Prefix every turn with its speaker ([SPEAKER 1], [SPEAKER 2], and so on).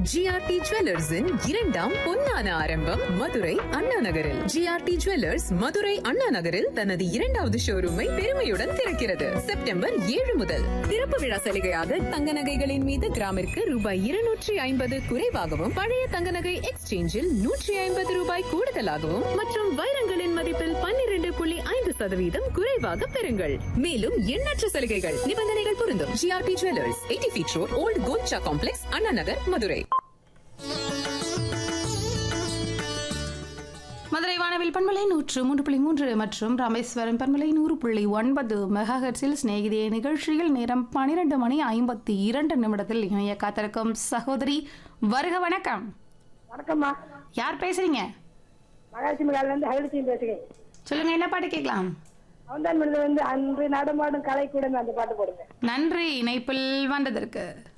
[SPEAKER 1] GRT ஜுவல்லர்ஸின் இரண்டாம் பொன்னான ஆரம்பம் மதுரை அண்ணா நகரில் ஜிஆர்டி ஜுவல்லர்ஸ் மதுரை அண்ணா நகரில் தனது இரண்டாவது ஷோரூமை பெருமையுடன் திறக்கிறது செப்டம்பர் ஏழு முதல் திறப்பு விழா சலுகையாக தங்க நகைகளின் மீது கிராமிற்கு ரூபாய் இருநூற்றி ஐம்பது குறைவாகவும் பழைய தங்க நகை எக்ஸ்சேஞ்சில் நூற்றி ஐம்பது ரூபாய் கூடுதலாகவும் மற்றும் வைரங்களின் மதிப்பில் பன்னிரண்டு புள்ளி ஐந்து சதவீதம் குறைவாக பெறுங்கள் மேலும் எண்ணற்ற சலுகைகள் நிபந்தனைகள் பொருந்தும் GRT jewellers eighty feet road old Golcha complex Anna Nagar Madurai
[SPEAKER 2] Madurai வானவில் பண்பலை நூற்று மூன்று புள்ளி மூன்று மற்றும் ராமேஸ்வரம் பண்பலை நூறு புள்ளி ஒன்பது மெகாஹெட்ஸில் சிநேகிதிய நிகழ்ச்சியில் நேரம் பன்னிரண்டு மணி ஐம்பத்தி இரண்டு நிமிடத்தில் இணைய காத்திருக்கும் சகோதரி வருக வணக்கம்
[SPEAKER 3] வணக்கம்மா
[SPEAKER 2] யார் பேசுறீங்க
[SPEAKER 3] மகாலட்சுமி காலில இருந்து ஹரிலட்சுமி பேசுகிறேன்
[SPEAKER 2] சொல்லுங்க என்ன பாட்டு கேட்கலாம்
[SPEAKER 3] அவன்தான் மனிதர் வந்து அன்று நடமாடும் கலை கூட அந்த பாட்டு போடுங்க
[SPEAKER 2] நன்றி இணைப்பில் வந்ததற்கு